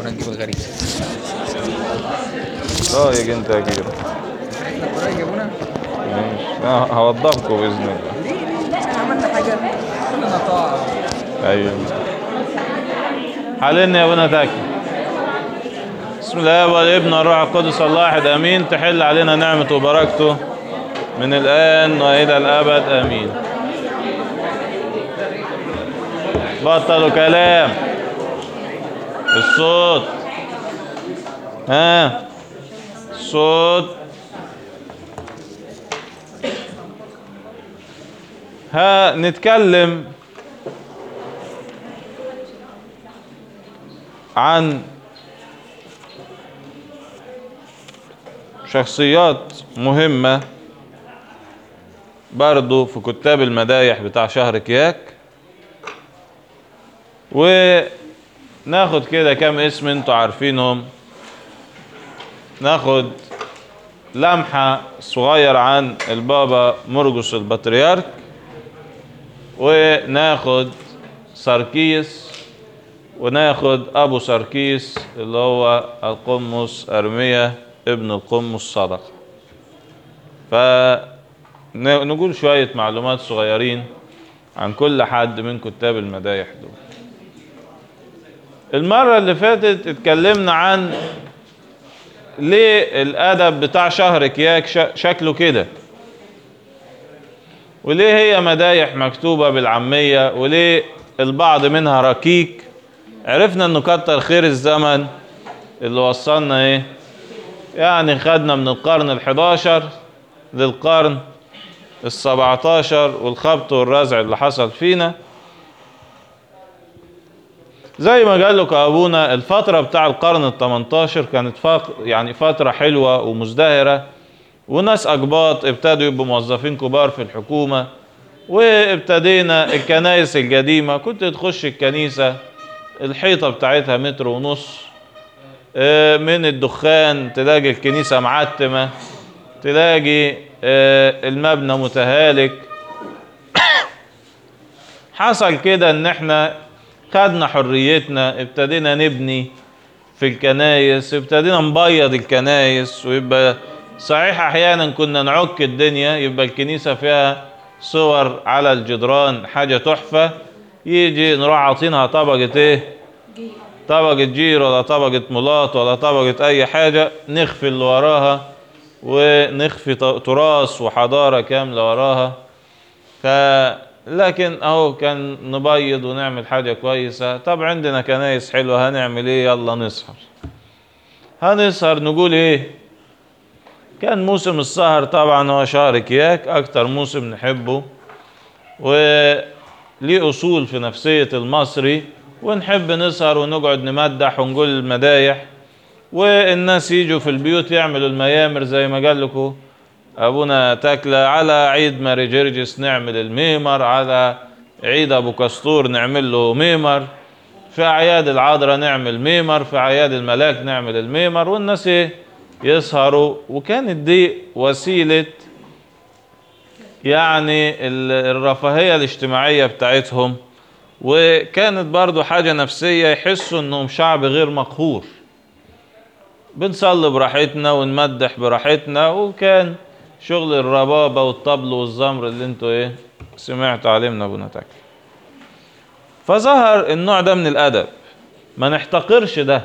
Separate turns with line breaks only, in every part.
نجيب الغريب
رايك انت يا كبير
احنا قريب يا ابونا
ماشي أنا هوضبكم باذن الله
ليه ليه احنا عملنا حاجه كلنا طاعه
ايوه حللنا يا ابونا تاكل بسم الله والابن والروح القدس الله واحد امين تحل علينا نعمه وبركته من الان والى الابد امين بطلوا كلام الصوت ها الصوت ها نتكلم عن شخصيات مهمة برضو في كتاب المدايح بتاع شهر كياك وناخد كده كام اسم انتوا عارفينهم ناخد لمحة صغير عن البابا مرقس البطريرك وناخد ساركيس وناخد ابو ساركيس اللي هو القمص ارمية ابن القمص صدقة فنقول شوية معلومات صغيرين عن كل حد من كتاب المدايح دول المرة اللي فاتت اتكلمنا عن ليه الادب بتاع شهر كياك ش- شكله كده وليه هي مدايح مكتوبة بالعامية وليه البعض منها ركيك عرفنا انه كتر خير الزمن اللي وصلنا ايه يعني خدنا من القرن الحداشر للقرن السبعتاشر والخبط والرزع اللي حصل فينا زي ما قال لكم ابونا الفترة بتاع القرن التمنتاشر كانت فق يعني فترة حلوة ومزدهرة وناس أقباط ابتدوا يبقوا موظفين كبار في الحكومة وابتدينا الكنائس القديمة كنت تخش الكنيسة الحيطة بتاعتها متر ونص آه، من الدخان تلاقي الكنيسة معتمة تلاقي آه، المبنى متهالك حصل كده ان احنا خدنا حريتنا ابتدينا نبني في الكنايس ابتدينا نبيض الكنايس ويبقى صحيح احيانا كنا نعك الدنيا يبقى الكنيسة فيها صور على الجدران حاجة تحفة يجي نروح عاطينها طبقة ايه طبقة جير ولا طبقة ملاط ولا طبقة اي حاجة نخفي اللي وراها ونخفي ت- تراث وحضارة كاملة وراها ف لكن اهو كان نبيض ونعمل حاجة كويسة طب عندنا كنايس حلوة هنعمل ايه يلا نسهر هنسهر نقول ايه كان موسم السهر طبعا هو شهر كياك اكتر موسم نحبه وليه اصول في نفسية المصري ونحب نسهر ونقعد نمدح ونقول المدايح والناس يجوا في البيوت يعملوا الميامر زي ما قال لكم ابونا تاكلة على عيد ماري جرجس نعمل الميمر على عيد ابو كستور نعمل له ميمر في اعياد العذراء نعمل ميمر في اعياد الملاك نعمل الميمر والناس ايه يسهروا وكانت دي وسيلة يعني ال- الرفاهية الاجتماعية بتاعتهم وكانت برضو حاجة نفسية يحسوا انهم شعب غير مقهور بنصلي براحتنا ونمدح براحتنا وكان شغل الربابة والطبل والزمر اللي انتوا ايه سمعتوا عليه من ابونا تاكل فظهر النوع ده من الادب ما نحتقرش ده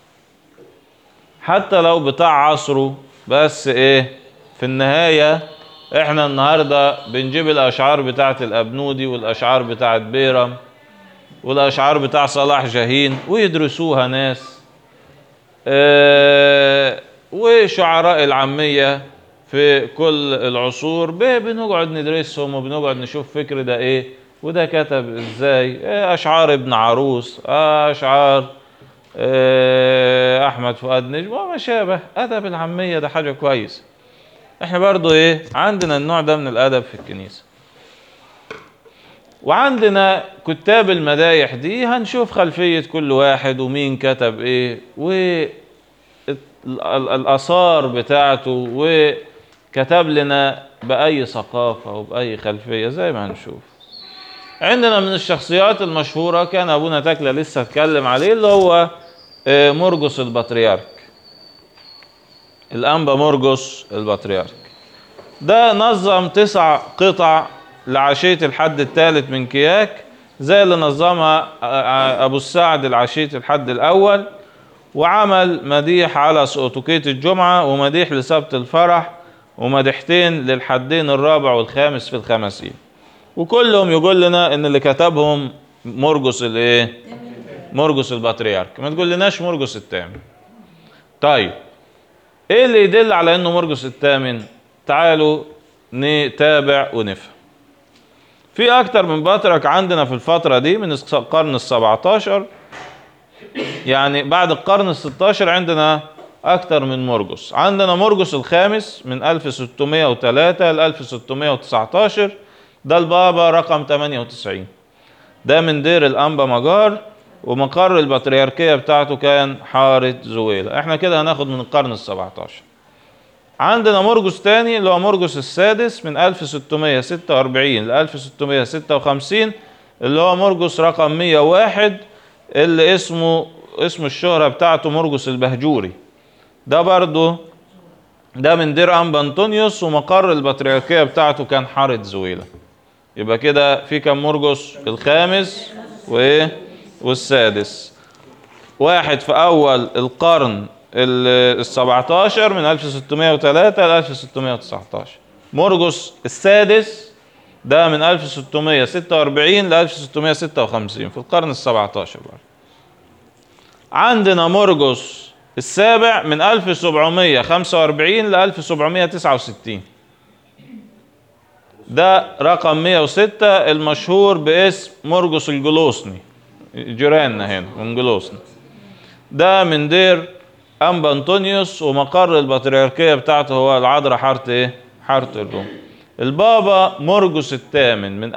حتى لو بتاع عصره بس ايه في النهاية احنا النهاردة بنجيب الاشعار بتاعت الابنودي والاشعار بتاعت بيرم والاشعار بتاع صلاح جاهين ويدرسوها ناس آه، وشعراء العامية في كل العصور ب- بنقعد ندرسهم وبنقعد نشوف فكر ده ايه وده كتب ازاي إيه اشعار ابن عروس آه، اشعار آه، احمد فؤاد نجم وما شابه ادب العامية ده حاجة كويسة احنا برضو ايه عندنا النوع ده من الادب في الكنيسة وعندنا كتاب المدايح دي هنشوف خلفية كل واحد ومين كتب ايه والآثار بتاعته وكتب لنا بأي ثقافة وبأي خلفية زي ما هنشوف عندنا من الشخصيات المشهورة كان أبونا تكلة لسه اتكلم عليه اللي هو آه، مرقس البطريرك الأنبا مرقس البطريرك ده نظم تسع قطع لعشية الحد الثالث من كياك زي اللي نظمها آه، أبو السعد العشية الحد الأول وعمل مديح على سقوطكية الجمعة ومديح لسبت الفرح ومديحتين للحدين الرابع والخامس في الخمسين وكلهم يقول لنا ان اللي كتبهم مرقس الايه مرقس البطريرك ما تقول لناش مرقس الثامن طيب ايه اللي يدل على انه مرقس الثامن تعالوا نتابع ونفهم في اكتر من بطرك عندنا في الفترة دي من القرن السبعتاشر يعني بعد القرن الستاشر عندنا اكتر من مرقس عندنا مرقس الخامس من 1603 ل 1619 ده البابا رقم 98 ده من دير الانبا مجار ومقر البطريركية بتاعته كان حارة زويلة احنا كده هناخد من القرن السبعتاشر عندنا مرقس تاني اللي هو مرقس السادس من 1646 ل 1656 اللي هو مرقس رقم 101 اللي اسمه اسم الشهرة بتاعته مرقس البهجوري ده برضه ده من دير انبا انطونيوس ومقر البطريركية بتاعته كان حارة زويلة يبقى كده في كم مرقس الخامس وايه والسادس واحد في اول القرن ال 17 من 1603 ل 1619 مرقس السادس ده من 1646 ل 1656 في القرن ال 17 برضه عندنا مرقس السابع من 1745 ل 1769 ده رقم 106 المشهور باسم مرقس الجلوسني جيراننا هنا من جلوسني ده من دير انبا انطونيوس ومقر البطريركيه بتاعته هو العذراء حاره ايه؟ حاره الروم. البابا مرقس الثامن من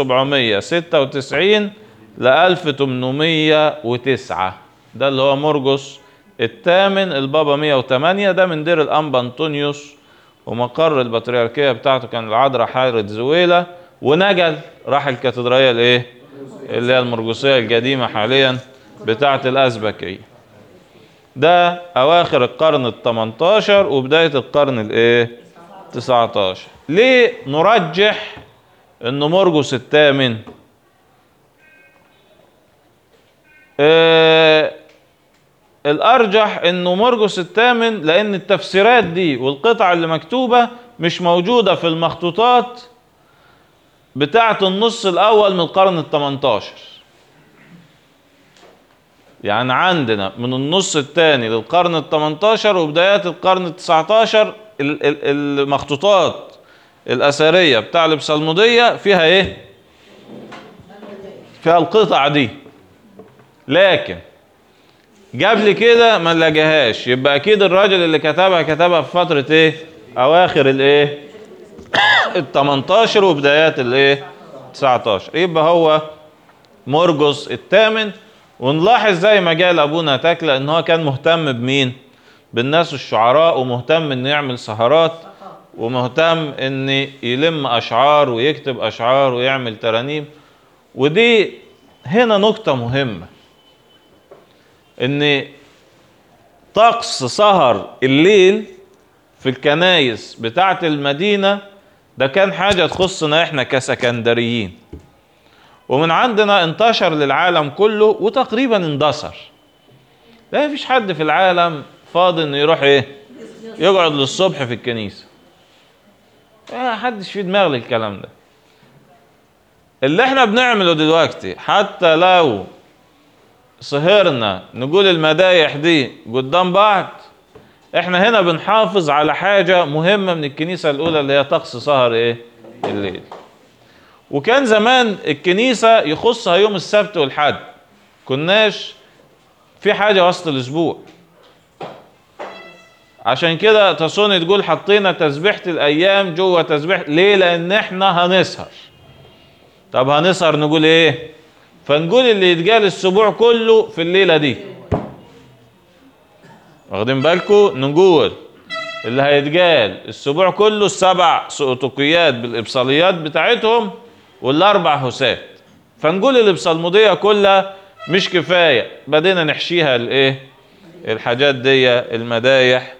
1796 ل 1809 ده اللي هو مرقس الثامن البابا 108 ده من دير الانبا انطونيوس ومقر البطريركيه بتاعته كان العذراء حاره زويله ونجل راح الكاتدرائيه الايه؟ اللي هي المرقسيه القديمه حاليا بتاعه الازبكيه. ده اواخر القرن ال 18 وبدايه القرن الايه 19 ليه نرجح انه مرقس الثامن آه الارجح انه مرقس الثامن لان التفسيرات دي والقطع اللي مكتوبه مش موجوده في المخطوطات بتاعه النص الاول من القرن ال 18 يعني عندنا من النص الثاني للقرن ال 18 وبدايات القرن ال 19 ال- ال- المخطوطات الأثرية بتاع البصلمودية فيها إيه؟ فيها القطع دي لكن قبل كده ما نلاقيهاش يبقى أكيد الراجل اللي كتبها كتبها في فترة إيه؟ أواخر الإيه؟ ال 18 وبدايات الإيه؟ 19 يبقى هو مرقس الثامن ونلاحظ زي ما قال ابونا تكلا ان هو كان مهتم بمين بالناس الشعراء ومهتم انه يعمل سهرات ومهتم ان يلم اشعار ويكتب اشعار ويعمل ترانيم ودي هنا نقطة مهمة ان طقس سهر الليل في الكنايس بتاعت المدينة ده كان حاجة تخصنا احنا كسكندريين ومن عندنا انتشر للعالم كله وتقريبا اندثر لا مفيش حد في العالم فاضي انه يروح ايه يقعد للصبح في الكنيسة ما حدش في دماغ الكلام ده اللي احنا بنعمله دلوقتي حتى لو سهرنا نقول المدايح دي قدام بعض احنا هنا بنحافظ على حاجة مهمة من الكنيسة الأولى اللي هي طقس سهر ايه الليل وكان زمان الكنيسة يخصها يوم السبت والحد كناش في حاجة وسط الأسبوع عشان كده تصوني تقول حطينا تسبيحة الأيام جوه تسبيح ليه؟ لأن إحنا هنسهر طب هنسهر نقول إيه؟ فنقول اللي يتقال الأسبوع كله في الليلة دي واخدين بالكم؟ نقول اللي هيتقال الأسبوع كله السبع سقطقيات بالإبصاليات بتاعتهم والاربع هسات فنقول الابصالموديه كلها مش كفايه بدينا نحشيها الايه الحاجات دي المدايح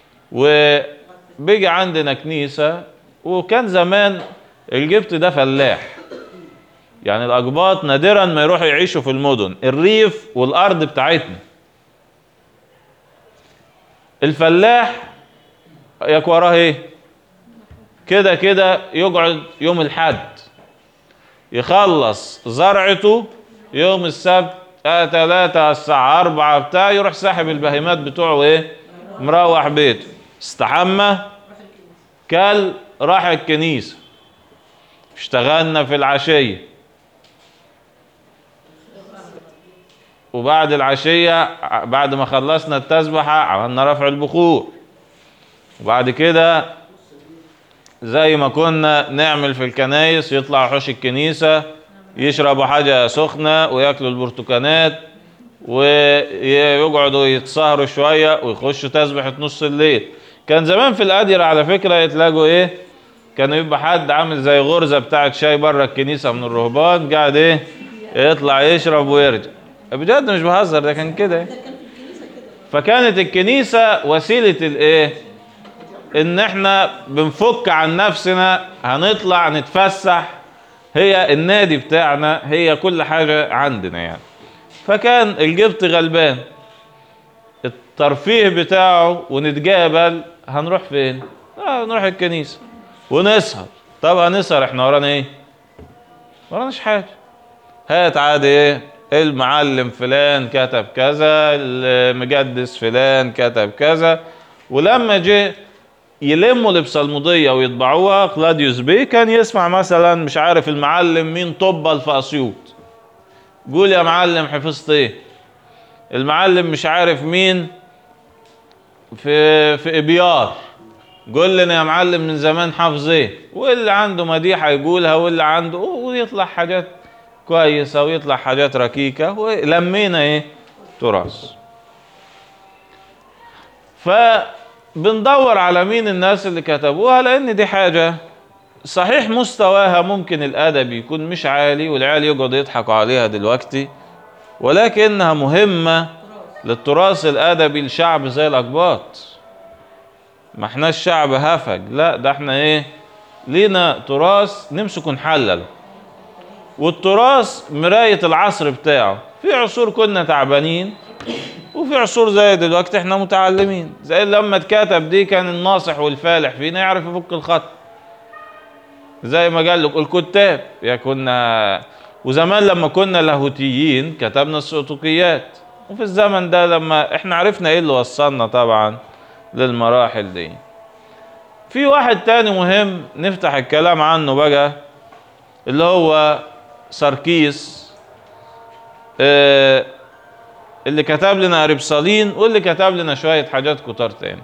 وبيجي عندنا كنيسه وكان زمان الجبت ده فلاح يعني الاقباط نادرا ما يروحوا يعيشوا في المدن الريف والارض بتاعتنا الفلاح ياك وراه ايه كده كده يقعد يوم الحد يخلص زرعته يوم السبت آه تلاتة الساعة أربعة بتاع يروح ساحب البهيمات بتوعه إيه مروح بيته استحمى كل راح الكنيسة اشتغلنا في العشية وبعد العشية بعد ما خلصنا التسبحة عملنا رفع البخور وبعد كده زي ما كنا نعمل في الكنايس يطلع حوش الكنيسة يشربوا حاجة سخنة وياكلوا البرتقانات ويقعدوا يتسهروا شوية ويخشوا تسبحة نص الليل كان زمان في الأديرة على فكرة يتلاقوا إيه كان يبقى حد عامل زي غرزة بتاعت شاي بره الكنيسة من الرهبان قاعد إيه يطلع يشرب ويرجع بجد مش بهزر ده كان كده فكانت الكنيسة وسيلة الإيه ان احنا بنفك عن نفسنا هنطلع نتفسح هي النادي بتاعنا هي كل حاجة عندنا يعني فكان الجبت غلبان الترفيه بتاعه ونتقابل هنروح فين آه نروح الكنيسة ونسهر طب هنسهر احنا ورانا ايه وراناش حاجة هات عادي ايه المعلم فلان كتب كذا المجدس فلان كتب كذا ولما جه يلموا الابصالموديه ويطبعوها كلاديوس بي كان يسمع مثلا مش عارف المعلم مين طبل في اسيوط قول يا معلم حفظت ايه المعلم مش عارف مين في في ابيار قول لنا يا معلم من زمان حافظ ايه واللي عنده مديحه يقولها واللي عنده ويطلع حاجات كويسه ويطلع حاجات ركيكه ولمينا ايه تراث ف بندور على مين الناس اللي كتبوها لان دي حاجة صحيح مستواها ممكن الادبي يكون مش عالي والعيال يقعدوا يضحكوا عليها دلوقتي ولكنها مهمة للتراث الادبي لشعب زي الاقباط ما احناش شعب هفج لا ده احنا ايه لينا تراث نمسك نحلله والتراث مراية العصر بتاعه في عصور كنا تعبانين وفي عصور زي دلوقتي احنا متعلمين زي لما اتكتب دي كان الناصح والفالح فينا يعرف يفك الخط زي ما قال لك الكتاب يا كنا وزمان لما كنا لاهوتيين كتبنا السقطوكيات وفي الزمن ده لما احنا عرفنا ايه اللي وصلنا طبعا للمراحل دي في واحد تاني مهم نفتح الكلام عنه بقى اللي هو ساركيس اه اللي كتب لنا اربصالين واللي كتب لنا شويه حاجات كتار تاني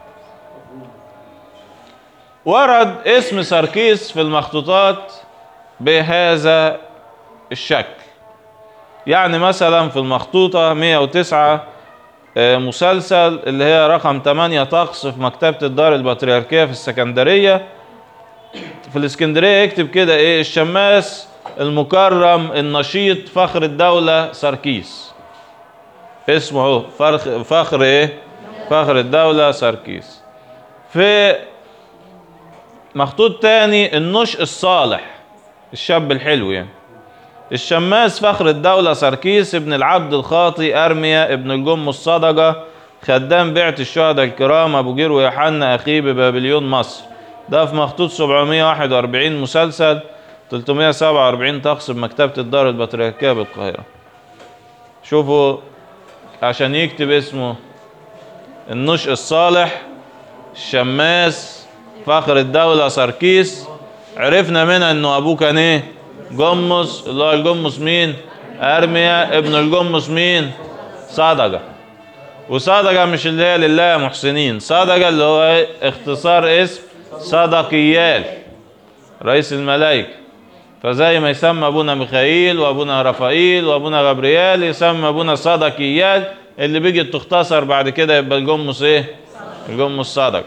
ورد اسم ساركيس في المخطوطات بهذا الشكل يعني مثلا في المخطوطة 109 مسلسل اللي هي رقم 8 طقس في مكتبة الدار البطريركية في السكندرية في الاسكندرية يكتب كده ايه الشماس المكرم النشيط فخر الدولة ساركيس اسمه هو فخر فخر ايه فخر الدولة ساركيس في مخطوط تاني النشء الصالح الشاب الحلو يعني الشماس فخر الدولة ساركيس ابن العبد الخاطي أرميا ابن الجم الصدقة خدام بيعة الشهداء الكرام أبو جير ويوحنا أخيه ببابليون مصر ده في مخطوط 741 مسلسل 347 طقس بمكتبة الدار البطريركية بالقاهرة شوفوا عشان يكتب اسمه النشء الصالح الشماس فخر الدولة ساركيس عرفنا منها انه ابوه كان ايه جمص اللي هو الجمص مين ارميا ابن الجمص مين صدقة وصدقة مش اللي هي لله يا محسنين صدقة اللي هو ايه اختصار اسم صدقيال رئيس الملائكة فزي ما يسمى ابونا ميخائيل وابونا رفائيل وابونا غبريال يسمى ابونا صدقيال اللي بيجي تختصر بعد كده يبقى الجمص ايه الجمص صدق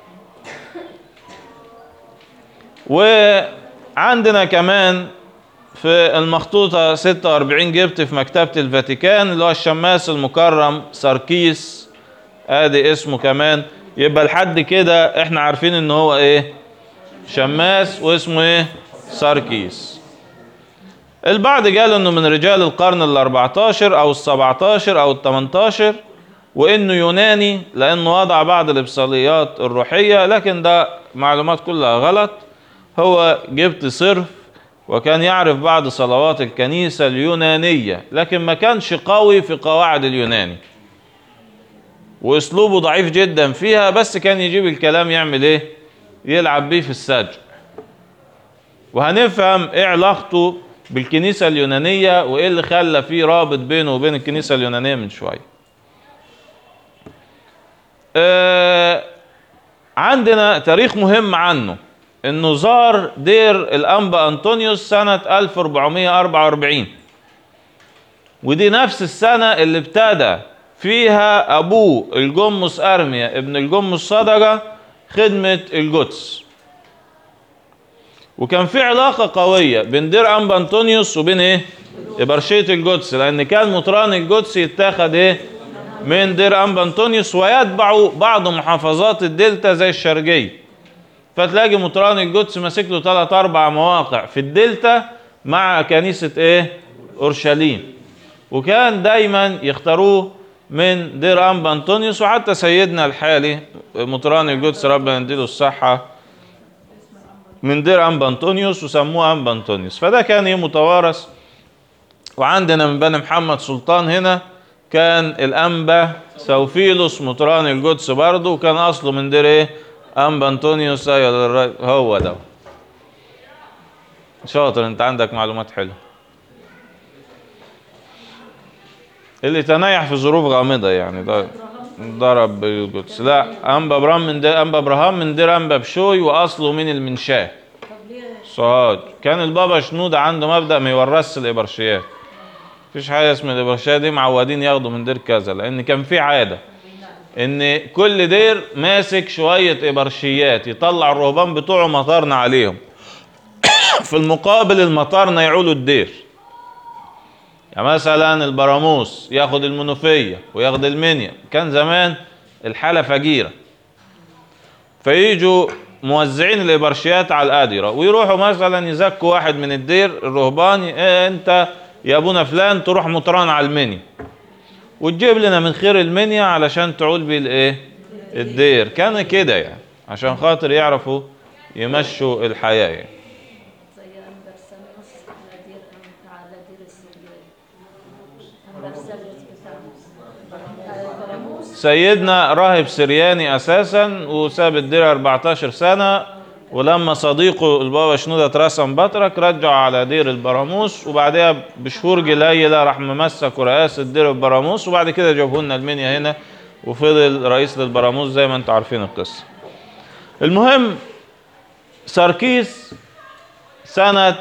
وعندنا كمان في المخطوطة 46 جبت في مكتبة الفاتيكان اللي هو الشماس المكرم ساركيس ادي اسمه كمان يبقى لحد كده احنا عارفين ان هو ايه شماس واسمه ايه ساركيس البعض قال انه من رجال القرن ال 14 او ال 17 او ال 18 وانه يوناني لانه وضع بعض الابصاليات الروحيه لكن ده معلومات كلها غلط هو جبت صرف وكان يعرف بعض صلوات الكنيسه اليونانيه لكن ما كانش قوي في قواعد اليوناني واسلوبه ضعيف جدا فيها بس كان يجيب الكلام يعمل ايه يلعب بيه في السجع وهنفهم ايه علاقته بالكنيسة اليونانية وايه اللي خلى فيه رابط بينه وبين الكنيسة اليونانية من شوية آه عندنا تاريخ مهم عنه انه زار دير الانبا انطونيوس سنة 1444 ودي نفس السنة اللي ابتدى فيها ابوه الجمس ارميا ابن الجمس صدقة خدمة القدس وكان في علاقة قوية بين دير أنبا أنطونيوس وبين إيه؟ إبرشية القدس لأن كان مطران القدس يتاخد إيه؟ من دير أنبا أنطونيوس ويتبع بعض محافظات الدلتا زي الشرقية فتلاقي مطران القدس ماسك له ثلاث أربع مواقع في الدلتا مع كنيسة إيه؟ أورشليم وكان دايما يختاروه من دير أنبا أنطونيوس وحتى سيدنا الحالي مطران القدس ربنا يديله الصحة من دير أنبا أنطونيوس وسموه أنبا أنطونيوس فده كان ايه متوارث وعندنا من بني محمد سلطان هنا كان الأنبا سوفيلوس مطران القدس برضه وكان أصله من دير إيه أنبا أنطونيوس أيوة الر- هو ده شاطر أنت عندك معلومات حلوة اللي تنايح في ظروف غامضة يعني ده ضرب بالقدس لا أنبا ابراهيم من دير أنبا ابراهام من دير أنبا بشوي وأصله من المنشاه صاد كان البابا شنودة عنده مبدأ ما يورثش الإبرشيات مفيش حاجة اسمها الإبرشيات دي معودين ياخدوا من دير كذا لأن كان في عادة إن كل دير ماسك شوية إبرشيات يطلع الرهبان بتوعه مطارنا عليهم في المقابل المطارنا يعولوا الدير يعني مثلا البراموس ياخد المنوفية وياخد المنيا كان زمان الحالة فجيرة فيجوا موزعين الإبرشيات على القادرة ويروحوا مثلا يزكوا واحد من الدير الرهبان إيه انت يا ابونا فلان تروح مطران على المنيا وتجيب لنا من خير المنيا علشان تعول بيه الايه الدير كان كده يعني عشان خاطر يعرفوا يمشوا الحياة يعني.
زي أمبرسانوس على دير على دير السريان أمبرسانوس بتاع براموس
سيدنا راهب سرياني اساسا وساب الدير 14 سنه ولما صديقه البابا شنودة اترسم بطرك رجعه على دير البراموس وبعدها بشهور قليله راح ممسك رئاسه دير البراموس وبعد كده جابوا لنا المنيا هنا وفضل رئيس للبراموس زي ما انتم عارفين القصه. المهم ساركيس سنة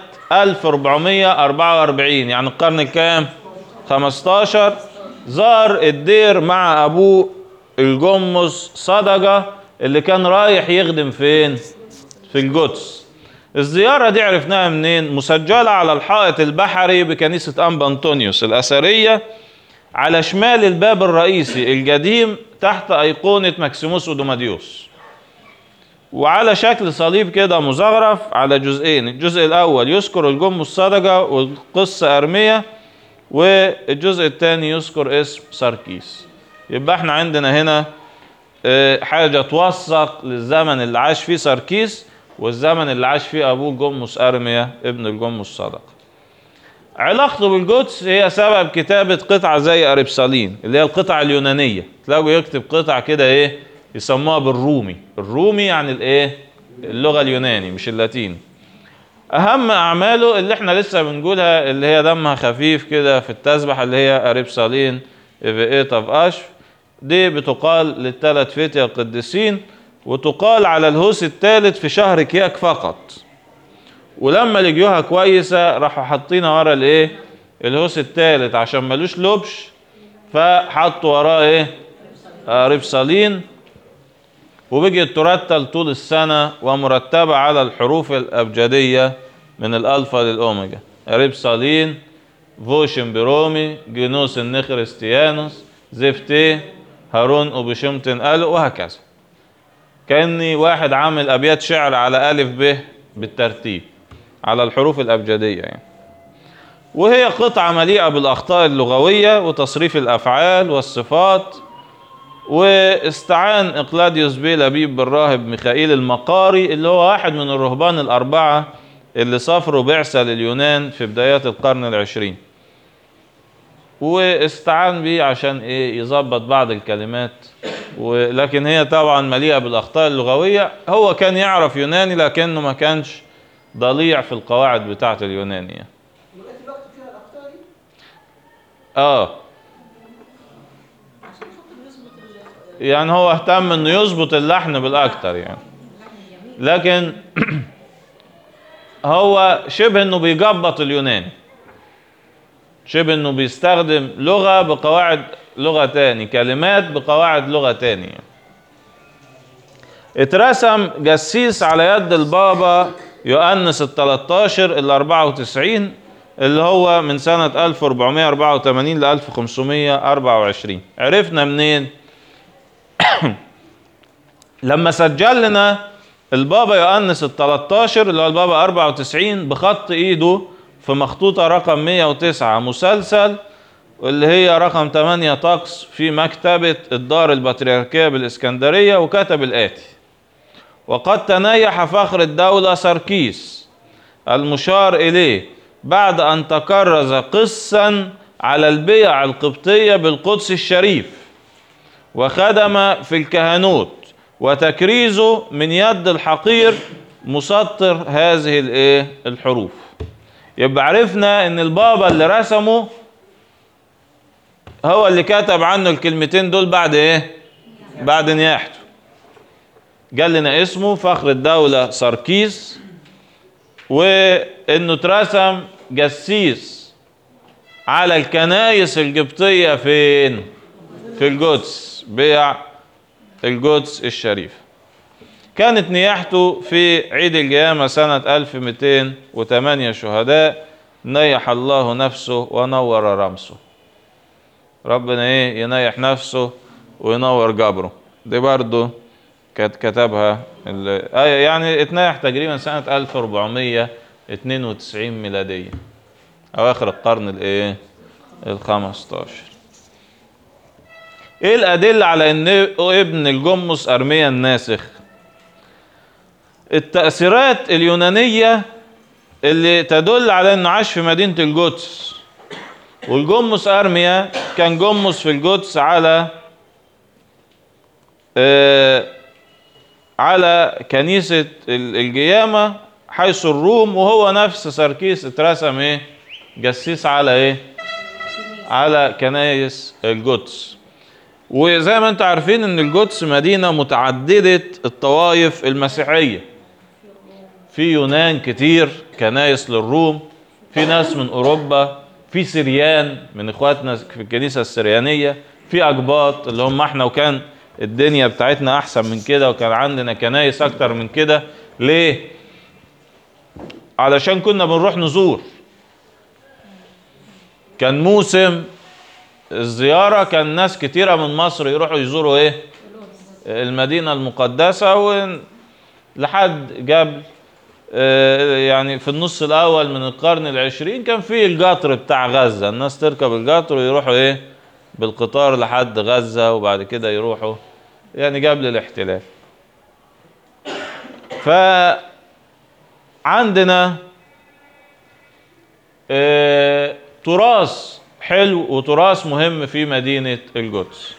1444 يعني القرن الكام 15 زار الدير مع ابوه الجمس صدقة اللي كان رايح يخدم فين في القدس الزيارة دي عرفناها منين مسجلة على الحائط البحري بكنيسة أنبا أنطونيوس الأثرية على شمال الباب الرئيسي القديم تحت أيقونة مكسيموس أودوماديوس وعلى شكل صليب كده مزخرف على جزئين الجزء الأول يذكر الجم الصدقة والقصة أرمية والجزء الثاني يذكر اسم ساركيس يبقى احنا عندنا هنا اه، حاجة توثق للزمن اللي عاش فيه ساركيس والزمن اللي عاش فيه أبوه جمس أرميا ابن الجمس صدقة علاقته بالقدس هي سبب كتابة قطعة زي أريبسالين اللي هي القطعة اليونانية تلاقوا يكتب قطعة كده إيه يسموها بالرومي الرومي يعني الإيه اللغة اليوناني مش اللاتيني أهم أعماله اللي إحنا لسه بنقولها اللي هي دمها خفيف كده في التسبح اللي هي أريبسالين إيفيئيت أوف أش دي بتقال للثلاث فتية القديسين وتقال على الهوس الثالث في شهر كياك فقط ولما لقيوها كويسه راحوا حاطينها ورا الايه الهوس الثالث عشان ملوش لبش فحطوا وراه ايه آه، ربصالين وبقيت ترتل طول السنه ومرتبه على الحروف الابجديه من الالفا للاوميجا ريبصالين فوشن برومي جنوس النخرستيانوس زفتي هارون وبشمتن قالوا وهكذا كأني واحد عامل أبيات شعر على ألف ب بالترتيب على الحروف الأبجدية يعني وهي قطعة مليئة بالأخطاء اللغوية وتصريف الأفعال والصفات واستعان إقلاديوس بيه لبيب بالراهب ميخائيل المقاري اللي هو واحد من الرهبان الأربعة اللي سافروا بعثة لليونان في بدايات القرن العشرين واستعان بيه عشان ايه يظبط بعض الكلمات ولكن هي طبعا مليئة بالأخطاء اللغوية هو كان يعرف يوناني لكنه ما كانش ضليع في القواعد بتاعة اليونانية
لغايه الوقت فيها الاخطاء دي
اه
عشان خاطر يظبط ال-
يعني هو اهتم انه يظبط اللحن بالاكتر يعني لكن هو شبه انه بيجبط اليوناني شبه انه بيستخدم لغة بقواعد لغة تاني كلمات بقواعد لغة تاني يعني. اترسم جسيس على يد البابا يؤنس ال 13 ال 94 اللي هو من سنة 1484 ل 1524 عرفنا منين؟ لما سجل لنا البابا يؤنس ال 13 اللي هو البابا 94 بخط ايده في مخطوطة رقم 109 مسلسل واللي هي رقم 8 طقس في مكتبة الدار البطريركية بالإسكندرية وكتب الآتي وقد تنيح فخر الدولة سركيس المشار إليه بعد أن تكرز قسا على البيع القبطية بالقدس الشريف وخدم في الكهنوت وتكريزه من يد الحقير مسطر هذه الايه الحروف يبقى عرفنا ان البابا اللي رسمه هو اللي كتب عنه الكلمتين دول بعد ايه بعد نياحته قال لنا اسمه فخر الدولة سركيس وانه اترسم جسيس على الكنايس القبطية فين في القدس بيع القدس الشريف كانت نياحته في عيد القيامة سنة 1208 شهداء نيح الله نفسه ونور رمسه ربنا ايه ينيح نفسه وينور قبره دي برضه كانت كتبها ال- آه يعني اتنيح تقريبا سنة 1492 ميلادية أواخر القرن الايه ال 15 ايه الادله على ان ابن الجمص ارميا الناسخ التاثيرات اليونانيه اللي تدل على انه عاش في مدينه القدس والجمص ارميا كان جمص في القدس على آه على كنيسه ال- القيامه حيث الروم وهو نفس سركيس اترسم ايه جسيس على ايه على كنايس القدس وزي ما انتم عارفين ان القدس مدينة متعددة الطوائف المسيحية في يونان كتير كنايس للروم في ناس من اوروبا في سريان من اخواتنا في الكنيسة السريانية في اقباط اللي هم احنا وكان الدنيا بتاعتنا احسن من كده وكان عندنا كنايس اكتر من كده ليه علشان كنا بنروح نزور كان موسم الزيارة كان ناس كتيرة من مصر يروحوا يزوروا ايه المدينة المقدسة و لحد قبل آه، يعني في النص الأول من القرن العشرين كان في القطر بتاع غزة الناس تركب القطر ويروحوا ايه بالقطار لحد غزة وبعد كده يروحوا يعني قبل الاحتلال فعندنا آه، تراث حلو وتراث مهم في مدينة القدس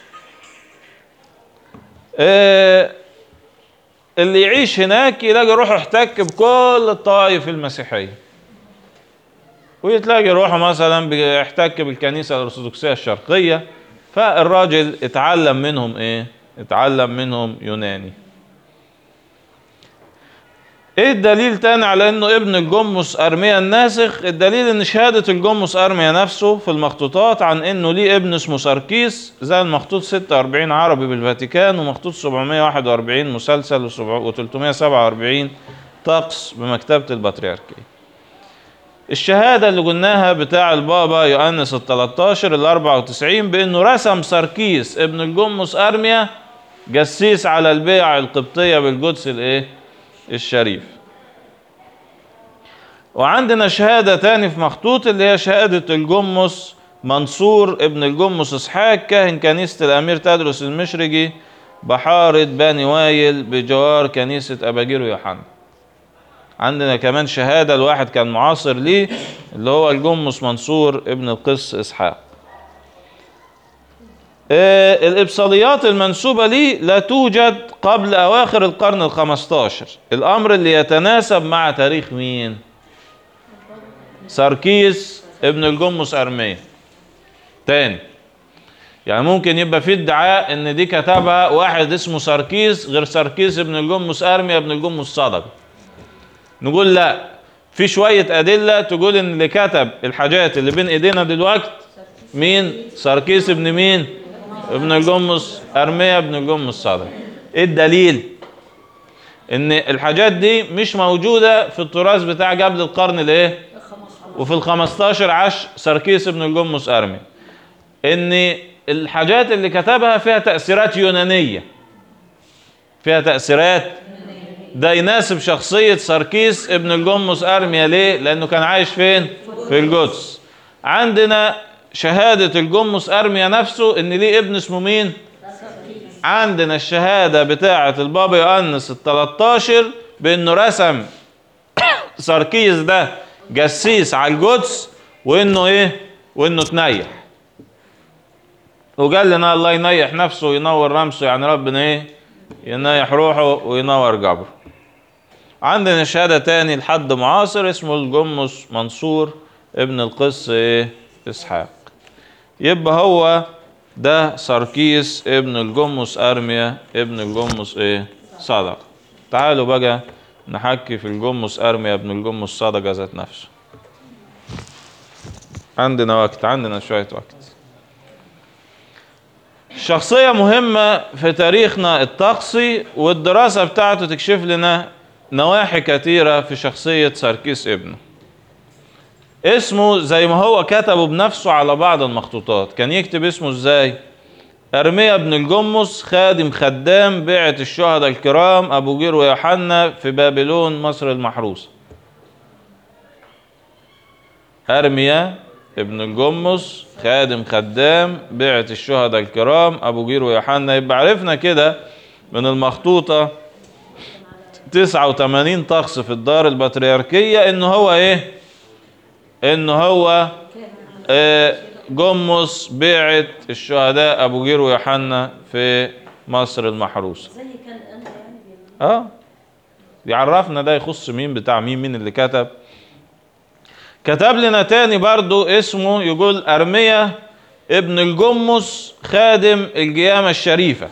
آه، اللي يعيش هناك يلاقي روحه احتك بكل الطوائف المسيحية ويتلاقي روحه مثلا بيحتك بالكنيسة الأرثوذكسية الشرقية فالراجل اتعلم منهم ايه اتعلم منهم يوناني ايه الدليل تاني على انه ابن الجمص ارميا الناسخ الدليل ان شهادة الجمص ارميا نفسه في المخطوطات عن انه ليه ابن اسمه سركيس زي المخطوط 46 عربي بالفاتيكان ومخطوط 741 مسلسل و347 طقس بمكتبة البطريركية الشهادة اللي قلناها بتاع البابا يؤنس ال 13 ال 94 بانه رسم سركيس ابن الجمس ارميا جسيس على البيع القبطية بالقدس الايه الشريف وعندنا شهادة تاني في مخطوط اللي هي شهادة الجمس منصور ابن الجمس اسحاق كاهن كنيسة الامير تدرس المشرقي بحارة بني وايل بجوار كنيسة اباجير ويوحنا عندنا كمان شهادة الواحد كان معاصر ليه اللي هو الجمس منصور ابن القس اسحاق آه، الإبصاليات المنسوبة ليه لا توجد قبل أواخر القرن الخمستاشر الأمر اللي يتناسب مع تاريخ مين ساركيس ابن الجمس أرميا تاني يعني ممكن يبقى في ادعاء ان دي كتبها واحد اسمه ساركيس غير ساركيس ابن الجمس ارميا ابن الجمس صدق نقول لا في شوية أدلة تقول إن اللي كتب الحاجات اللي بين إيدينا دلوقتي مين؟ ساركيس ابن مين؟ ابن الجمس أرميا ابن الجمس صادق. إيه الدليل؟ إن الحاجات دي مش موجودة في التراث بتاع قبل القرن الإيه؟ وفي ال 15 عاش ساركيس ابن الجمس أرميا. إن الحاجات اللي كتبها فيها تأثيرات يونانية. فيها تأثيرات ده يناسب شخصية ساركيس ابن الجمس أرميا ليه؟ لأنه كان عايش فين؟ في القدس. عندنا شهادة الجمس أرميا نفسه إن ليه ابن اسمه مين؟ عندنا الشهادة بتاعة البابا يؤنس ال 13 بإنه رسم ساركيس ده جسيس على القدس وإنه إيه؟ وإنه تنيح. وقال لنا الله ينيح نفسه وينور رمسه يعني ربنا إيه؟ ينيح روحه وينور قبره. عندنا شهادة تاني لحد معاصر اسمه الجمس منصور ابن القس ايه اسحاق يبقى هو ده ساركيس ابن الجمس ارميا ابن الجمس ايه صدق تعالوا بقى نحكي في الجمس ارميا ابن الجمس صدقه ذات نفسه عندنا وقت عندنا شوية وقت شخصية مهمة في تاريخنا الطقسي والدراسة بتاعته تكشف لنا نواحي كثيرة في شخصية ساركيس ابنه اسمه زي ما هو كتبه بنفسه على بعض المخطوطات كان يكتب اسمه ازاي أرميا بن الجمس خادم خدام بيعة الشهداء الكرام أبو جير ويوحنا في بابلون مصر المحروسة أرميا ابن الجمس خادم خدام بيعة الشهداء الكرام أبو جير ويوحنا يبقى عرفنا كده من المخطوطة 89 طقس في الدار البطريركية إن هو إيه؟ إن هو آه جمص بيعة الشهداء أبو جير ويوحنا في مصر المحروسة
زي كان انا يعني بيعمل.
اه يعرفنا ده يخص مين بتاع مين مين اللي كتب كتب لنا تاني برضو اسمه يقول أرميا ابن الجمس خادم القيامة الشريفة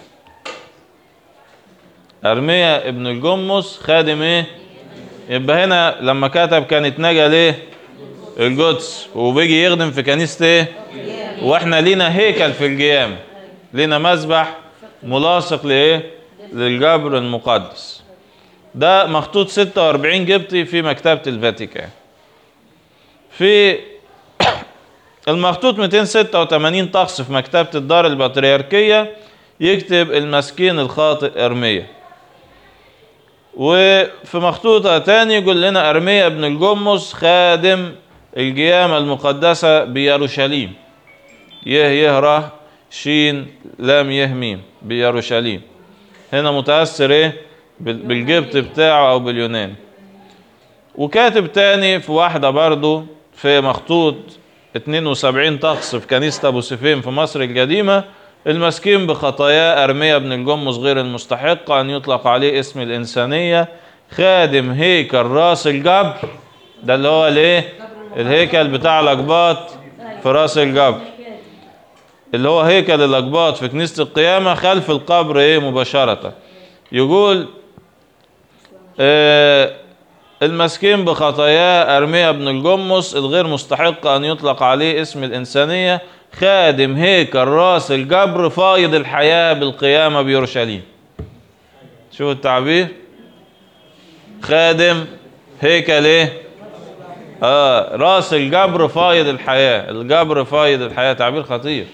أرميا ابن الجمس خادم ايه يبقى هنا لما كتب كان اتنجل ايه القدس وبيجي يخدم في كنيسة ايه واحنا لينا هيكل في القيامة لينا مسبح ملاصق لايه للجبر المقدس ده مخطوط 46 جبطي في مكتبة الفاتيكان في المخطوط 286 طقس في مكتبة الدار البطريركية يكتب المسكين الخاطئ أرميا وفي مخطوطة تاني يقول لنا أرميا ابن الجمس خادم القيامة المقدسة بيروشاليم يه يهره شين لام يه ميم بيروشاليم هنا متأثر ايه بال- بالجبط بتاعه او باليوناني وكاتب تاني في واحدة برضو في مخطوط 72 طقس في كنيسة ابو سيفين في مصر القديمة المسكين بخطاياه ارميا بن الجمس غير المستحق ان يطلق عليه اسم الانسانية خادم هيكل راس الجبر ده اللي هو الايه الهيكل بتاع الاقباط في راس الجبر اللي هو هيكل الاقباط في كنيسة القيامة خلف القبر ايه مباشرة يقول آه المسكين بخطاياه أرميا بن الجمس الغير مستحق أن يطلق عليه اسم الإنسانية خادم هيكل راس الجبر فايض الحياة بالقيامة بيورشليم شوف التعبير خادم هيكل ايه اه راس الجبر فايض الحياة الجبر فايض الحياة تعبير خطير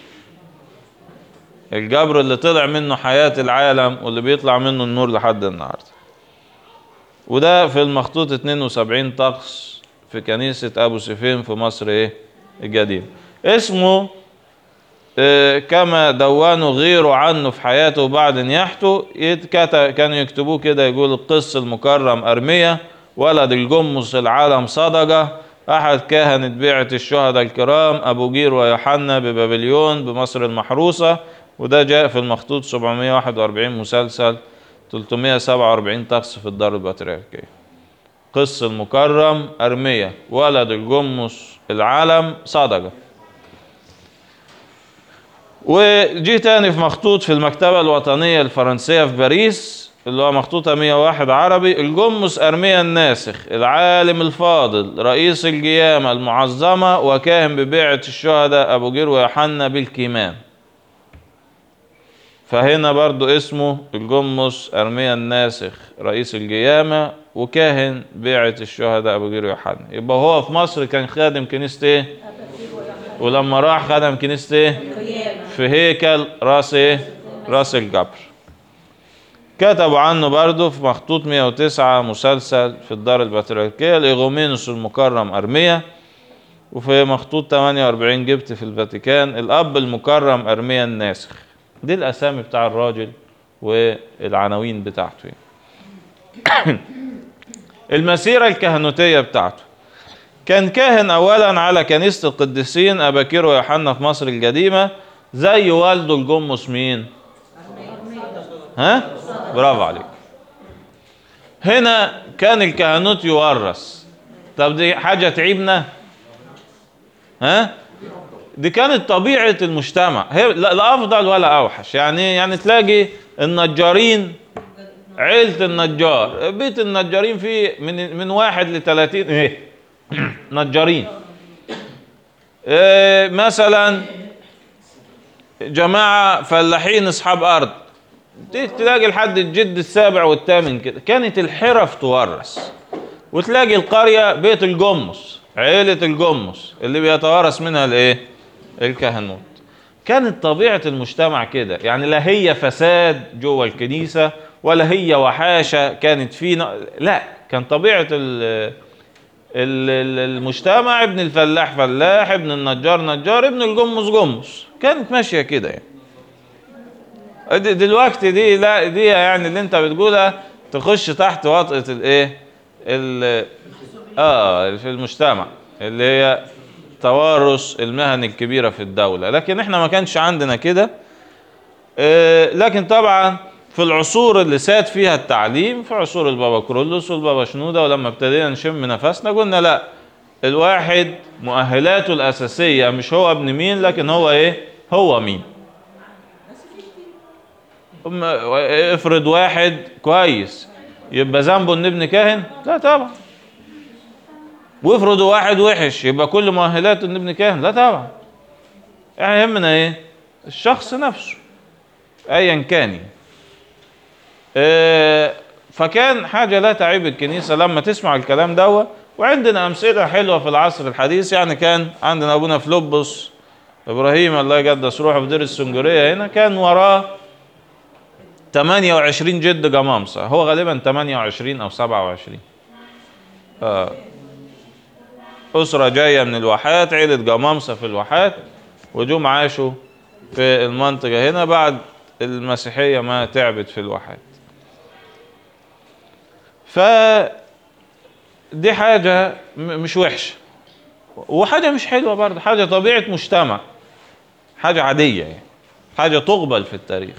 الجبر اللي طلع منه حياة العالم واللي بيطلع منه النور لحد النهاردة وده في المخطوط 72 طقس في كنيسة أبو سيفين في مصر إيه الجديدة اسمه آه، كما دونوا غيره عنه في حياته بعد نياحته يتكتب كانوا يكتبوه كده يقول القس المكرم أرمية ولد الجمص العالم صدقة أحد كهنة بيعة الشهداء الكرام أبو جير ويوحنا ببابليون بمصر المحروسة وده جاء في المخطوط 741 مسلسل 347 طقس في الدار البطريركية قس المكرم أرمية ولد الجمص العالم صدقة وجي تاني في مخطوط في المكتبة الوطنية الفرنسية في باريس اللي هو مخطوطة 101 عربي الجمس أرميا الناسخ العالم الفاضل رئيس القيامة المعظمة وكاهن ببيعة الشهداء أبو جير ويوحنا بالكيمان فهنا برضو اسمه الجمس أرميا الناسخ رئيس القيامة وكاهن بيعة الشهداء أبو جير ويوحنا يبقى هو في مصر كان خادم كنيسة إيه؟ ولما راح خدم كنيسة إيه؟ في هيكل راس ايه راس الجبر كتبوا عنه برضه في مخطوط 109 مسلسل في الدار البطريركية الإيغومينوس المكرم أرمية وفي مخطوط 48 جبت في الفاتيكان الأب المكرم أرميا الناسخ دي الأسامي بتاع الراجل والعناوين بتاعته يعني. المسيرة الكهنوتية بتاعته كان كاهن أولا على كنيسة القديسين أباكير ويوحنا في مصر القديمة زي والده الجمص مين ها برافو عليك هنا كان الكهنوت يورث طب دي حاجة تعيبنا ها دي كانت طبيعة المجتمع هي لا لا أفضل ولا أوحش يعني يعني تلاقي النجارين عيلة النجار بيت النجارين فيه من من واحد لثلاثين ايه نجارين إيه مثلا جماعة فلاحين أصحاب أرض تلاقي لحد الجد السابع والثامن كده كانت الحرف تورث وتلاقي القرية بيت الجمص عيلة الجمص اللي بيتوارث منها الايه الكهنوت كانت طبيعة المجتمع كده يعني لا هي فساد جوه الكنيسة ولا هي وحاشة كانت فينا لا كان طبيعة ال المجتمع ابن الفلاح فلاح ابن النجار نجار ابن الجمص جمص كانت ماشيه كده يعني دلوقتي دي لا دي يعني اللي انت بتقولها تخش تحت وطأة الايه ال اه في المجتمع اللي هي توارث المهن الكبيرة في الدولة لكن احنا ما كانش عندنا كده اه لكن طبعا في العصور اللي ساد فيها التعليم في عصور البابا كرولوس والبابا شنودة ولما ابتدينا نشم نفسنا قلنا لا الواحد مؤهلاته الأساسية مش هو ابن مين لكن هو ايه هو مين افرض واحد كويس يبقى ذنبه ان ابن كاهن لا طبعا وافرض واحد وحش يبقى كل مؤهلاته ان ابن كاهن لا طبعا يعني يهمنا ايه الشخص نفسه ايا كان يعني. فكان حاجة لا تعيب الكنيسة لما تسمع الكلام ده وعندنا أمثلة حلوة في العصر الحديث يعني كان عندنا أبونا فلوبس إبراهيم الله يقدس روحه في دير السنجورية هنا كان وراه 28 جد جمامسة هو غالبا 28 أو 27 آه. أسرة جاية من الواحات عيلة جمامسة في الواحات وجم عاشوا في المنطقة هنا بعد المسيحية ما تعبت في الواحات ف دي حاجة مش وحشة وحاجة مش حلوة برضه حاجة طبيعة مجتمع حاجة عادية يعني حاجة تقبل في التاريخ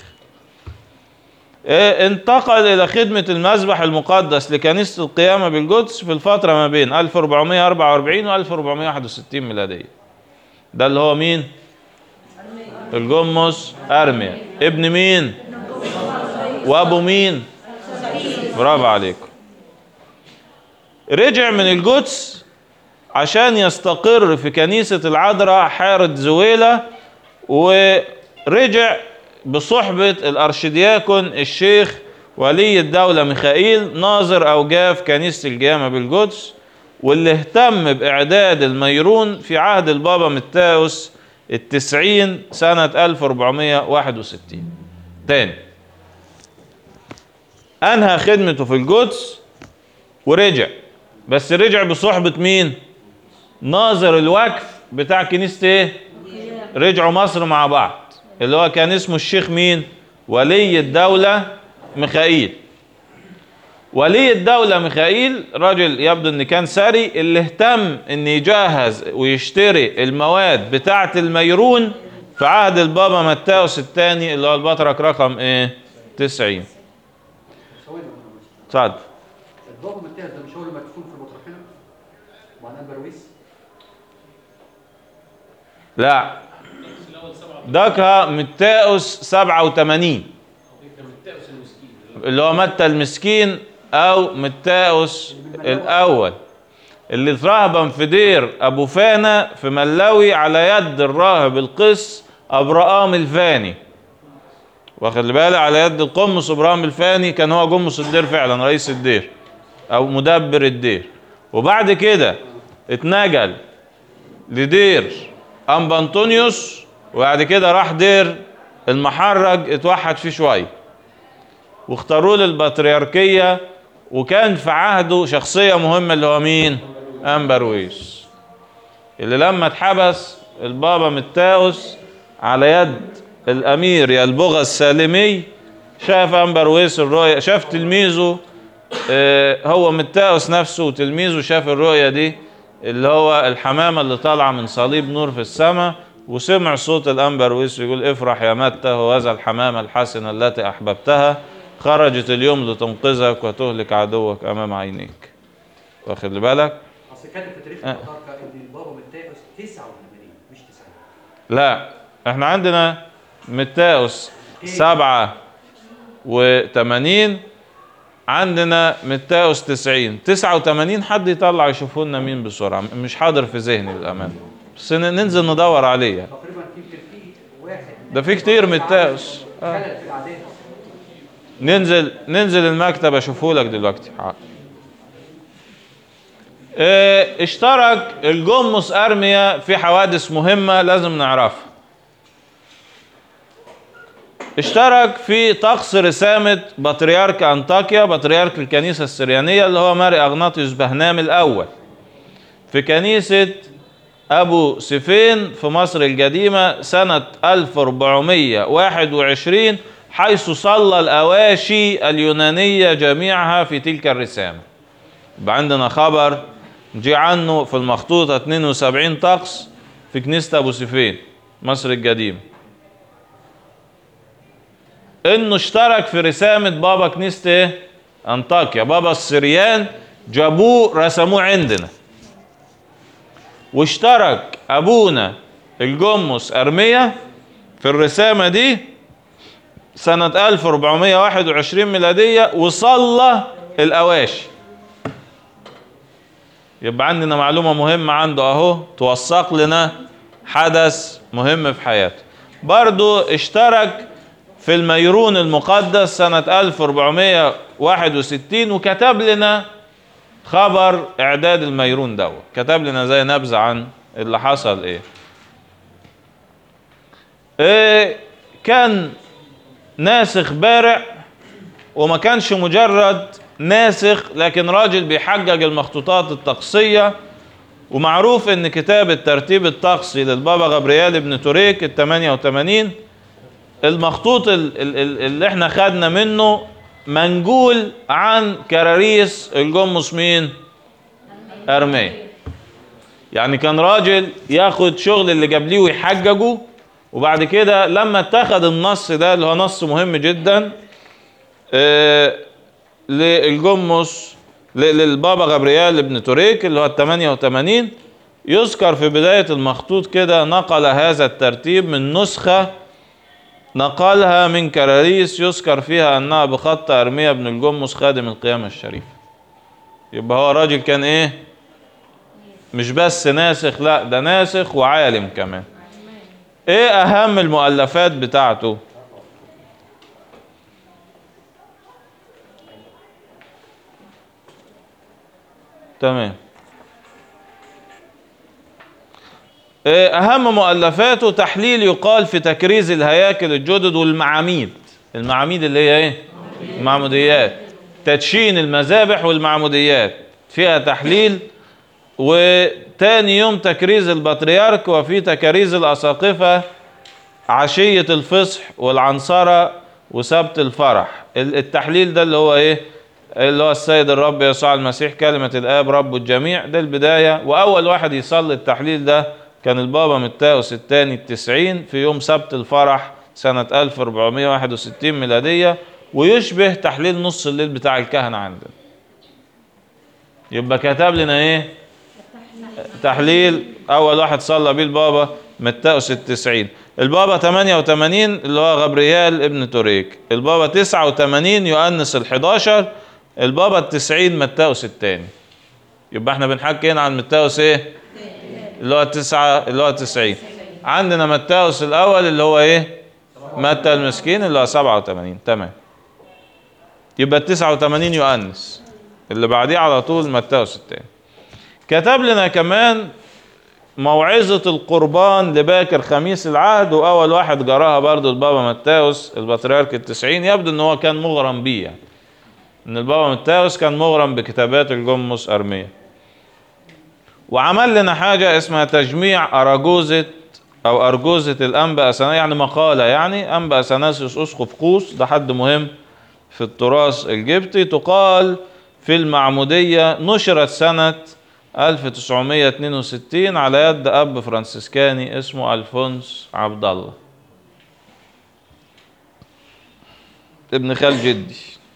انتقل إلى خدمة المذبح المقدس لكنيسة القيامة بالقدس في الفترة ما بين 1444 و 1461 ميلادية ده اللي هو مين؟ الجمص أرميا ابن مين؟ وأبو مين؟ برافو عليكم رجع من القدس عشان يستقر في كنيسة العذراء حارة زويلة ورجع بصحبة الأرشدياكون الشيخ ولي الدولة ميخائيل ناظر أوجاف كنيسة القيامة بالقدس واللي اهتم بإعداد الميرون في عهد البابا متاوس التسعين سنة 1461 تاني أنهى خدمته في القدس ورجع بس رجع بصحبة مين؟ ناظر الوقف بتاع كنيسة ايه؟ رجعوا مصر مع بعض اللي هو كان اسمه الشيخ مين؟ ولي الدولة ميخائيل ولي الدولة ميخائيل راجل يبدو ان كان ثري اللي اهتم ان يجهز ويشتري المواد بتاعة الميرون في عهد البابا متاوس الثاني اللي هو البطرك رقم ايه 90
ثواني يا فندم.
اتفضل
البابا متاز ده مش هو اللي مدفون في مطرحنا مع برويس
لا ده متاوس 87 اللي هو متى المسكين او متاوس الاول اللي اترهبن في دير ابو فانا في ملاوي على يد الراهب القس ابراهام الفاني واخد بالك على يد القمص ابراهام الفاني كان هو قمص الدير فعلا رئيس الدير او مدبر الدير وبعد كده اتنقل لدير انبا انطونيوس وبعد كده راح دير المحرج اتوحد فيه شويه واختاروه للبطريركيه وكان في عهده شخصيه مهمه اللي هو مين؟ امبرويس اللي لما اتحبس البابا متاوس على يد الامير يلبغى السالمي شاف امبرويس الرؤيا شاف تلميذه آه، هو متاوس نفسه وتلميذه شاف الرؤيا دي اللي هو الحمامة اللي طالعة من صليب نور في السماء وسمع صوت الأنبرويس يقول افرح يا متى وهذا الحمامة الحسنة التي أحببتها خرجت اليوم لتنقذك وتهلك عدوك أمام عينيك واخد بالك
اصل كاتب في تاريخ
آه.
المطاركه ان البابا متاز 89 مش 90
لا احنا عندنا متاوس سبعة وثمانين عندنا متاوس تسعين تسعة وثمانين حد يطلع يشوفوا لنا مين بسرعة مش حاضر في ذهني للأمانة بس ن- ننزل ندور عليه يعني.
تقريبا في يمكن في واحد
ده في كتير متاوس آه.
خلل في الاعداد
ننزل ننزل المكتب اشوفه لك دلوقتي حاضر. اه اشترك الجمص ارميا في حوادث مهمه لازم نعرفها اشترك في طقس رسامة بطريرك أنطاكيا بطريرك الكنيسة السريانية اللي هو ماري أغناطيوس بهنام الأول في كنيسة أبو سفين في مصر القديمة سنة 1421 حيث صلى الأواشي اليونانية جميعها في تلك الرسامة يبقى عندنا خبر جي عنه في المخطوطة 72 طقس في كنيسة أبو سفين مصر القديمة انه اشترك في رسامة بابا كنيسة ايه؟ انطاكيا بابا السريان جابوه رسموه عندنا واشترك ابونا الجمص ارميا في الرسامة دي سنة 1421 ميلادية وصلى الاواشي يبقى عندنا معلومة مهمة عنده اهو توثق لنا حدث مهم في حياته برضو اشترك في الميرون المقدس سنة 1461 وكتب لنا خبر اعداد الميرون دوت كتب لنا زي نبذة عن اللي حصل ايه ايه كان ناسخ بارع وما كانش مجرد ناسخ لكن راجل بيحجج المخطوطات الطقسية ومعروف ان كتاب الترتيب الطقسي للبابا غبريال بن توريك ال 88 المخطوط ال- ال- ال- اللي احنا خدنا منه منجول عن كراريس الجمص مين ارميا يعني كان راجل ياخد شغل اللي جاب ويحججه وبعد كده لما اتخذ النص ده اللي هو نص مهم جدا آه، للجمص ل- للبابا غبريال ابن توريك اللي هو ال 88 يذكر في بداية المخطوط كده نقل هذا الترتيب من نسخة نقلها من كراريس يذكر فيها أنها بخط أرميا بن الجمص خادم القيامة الشريفة يبقى هو راجل كان إيه مش بس ناسخ لا ده ناسخ وعالم كمان إيه أهم المؤلفات بتاعته تمام آه، أهم مؤلفاته تحليل يقال في تكريز الهياكل الجدد والمعاميد المعاميد اللي هي ايه؟ المعموديات تدشين المذابح والمعموديات فيها تحليل وتاني يوم تكريز البطريرك وفي تكريز الأساقفة عشية الفصح والعنصرة وسبت الفرح ال- التحليل ده اللي هو ايه اللي هو السيد الرب يسوع المسيح كلمة الآب رب الجميع ده البداية وأول واحد يصلي التحليل ده كان البابا متاوس الثاني التسعين في يوم سبت الفرح سنة 1461 ميلادية ويشبه تحليل نص الليل بتاع الكهنة عندنا يبقى كتب لنا ايه تحليل اول واحد صلى بيه البابا متاوس التسعين البابا 88 اللي هو غبريال ابن توريك البابا 89 يؤنس ال11 البابا التسعين متاوس الثاني يبقى احنا بنحكي هنا عن متاوس ايه اللي هو التسعة اللي هو 90 عندنا متاوس الاول اللي هو ايه متى المسكين اللي هو 87 تمام يبقى ال 89 يؤنس اللي بعديه على طول متاوس الثاني كتب لنا كمان موعظة القربان لباكر خميس العهد وأول واحد جراها برضو البابا متاوس البطريرك التسعين يبدو إن هو كان مغرم بيه يعني إن البابا متاوس كان مغرم بكتابات الجمص أرمية وعمل لنا حاجة اسمها تجميع أراجوزة أو أرجوزة الأنبا أثناء يعني مقالة يعني أنبا أثناسيوس أسقف قوس ده حد مهم في التراث الجبتي تقال في المعمودية نشرت سنة 1962 على يد أب فرانسيسكاني اسمه ألفونس عبد الله ابن خال جدي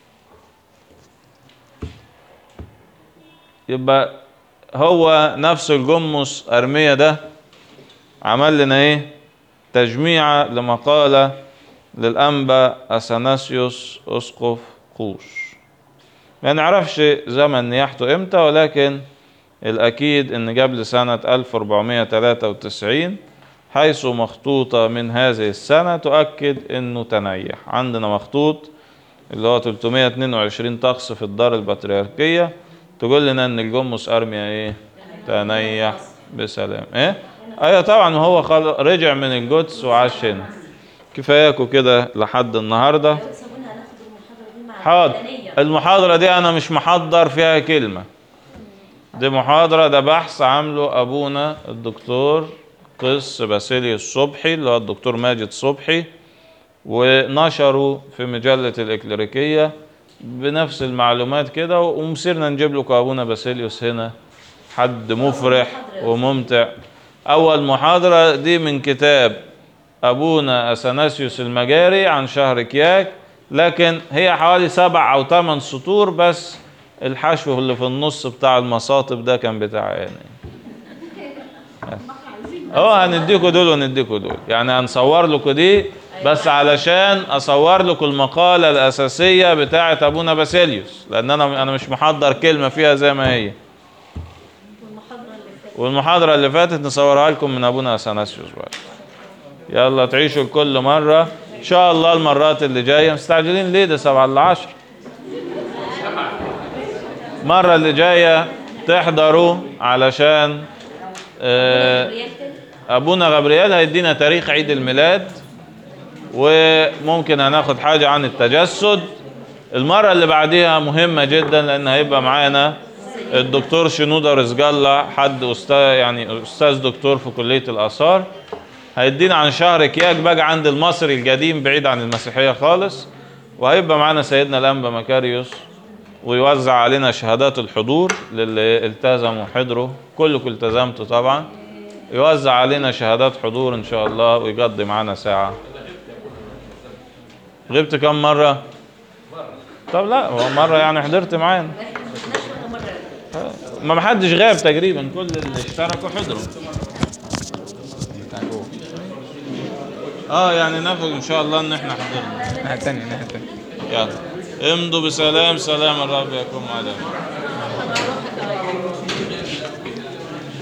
يبقى هو نفس الجمص أرمية ده عمل لنا ايه تجميعة لمقالة للأنبا أثناسيوس أسقف قوس ما نعرفش زمن نياحته امتى ولكن الأكيد إن قبل سنة 1493 حيث مخطوطة من هذه السنة تؤكد إنه تنيح عندنا مخطوط اللي هو 322 طقس في الدار البطريركية تقول لنا إن الجمص أرميا إيه تنيح بسلام إيه أيوة طبعا ما هو خل... رجع من القدس وعاش هنا كفاياكوا كده لحد النهارده
لو سابونا هناخد المحاضرة دي مع
حاضر
المدنية.
المحاضرة دي أنا مش محضر فيها كلمة دي محاضرة ده بحث عامله أبونا الدكتور قس باسيليوس صبحي اللي هو الدكتور ماجد صبحي ونشروا في مجلة الإكليريكية بنفس المعلومات كده ومسيرنا نجيب لكم أبونا باسيليوس هنا حد مفرح وممتع أول محاضرة دي من كتاب أبونا أثناسيوس المجاري عن شهر كياك لكن هي حوالي سبع أو ثمان سطور بس الحشو اللي في النص بتاع المصاطب ده كان بتاع يعني اه هنديكوا دول ونديكوا دول يعني هنصور لكم دي بس علشان اصور لكم المقاله الاساسيه بتاعه ابونا باسيليوس لان انا انا مش محضر كلمه فيها زي ما هي
والمحاضرة اللي فاتت
والمحاضرة اللي فاتت نصورها لكم من أبونا أثناسيوس بقى يلا تعيشوا كل مرة إن شاء الله المرات اللي جاية مستعجلين ليه ده سبعة إلا عشر المرة اللي جاية تحضروا علشان آه،
ريالتل
أبونا غبريال هيدينا تاريخ عيد الميلاد وممكن هناخد حاجة عن التجسد المرة اللي بعديها مهمة جدا لأن هيبقى معانا الدكتور شنودة رزق حد أستاذ يعني أستاذ دكتور في كلية الآثار هيدينا عن شهر كياك بقى عند المصري القديم بعيد عن المسيحية خالص وهيبقى معانا سيدنا الأنبا مكاريوس ويوزع علينا شهادات الحضور للي التزموا حضروا كلكم التزمتوا طبعا يوزع علينا شهادات حضور ان شاء الله ويقضي معانا ساعة غبت كم مرة؟ طب لا هو مرة يعني حضرت معانا ما محدش غاب تقريبا كل اللي اشتركوا حضروا اه يعني ناخد ان شاء الله ان احنا حضرنا
الناحية التانية الناحية التانية
يلا امضوا بسلام سلام الرب يكون معكم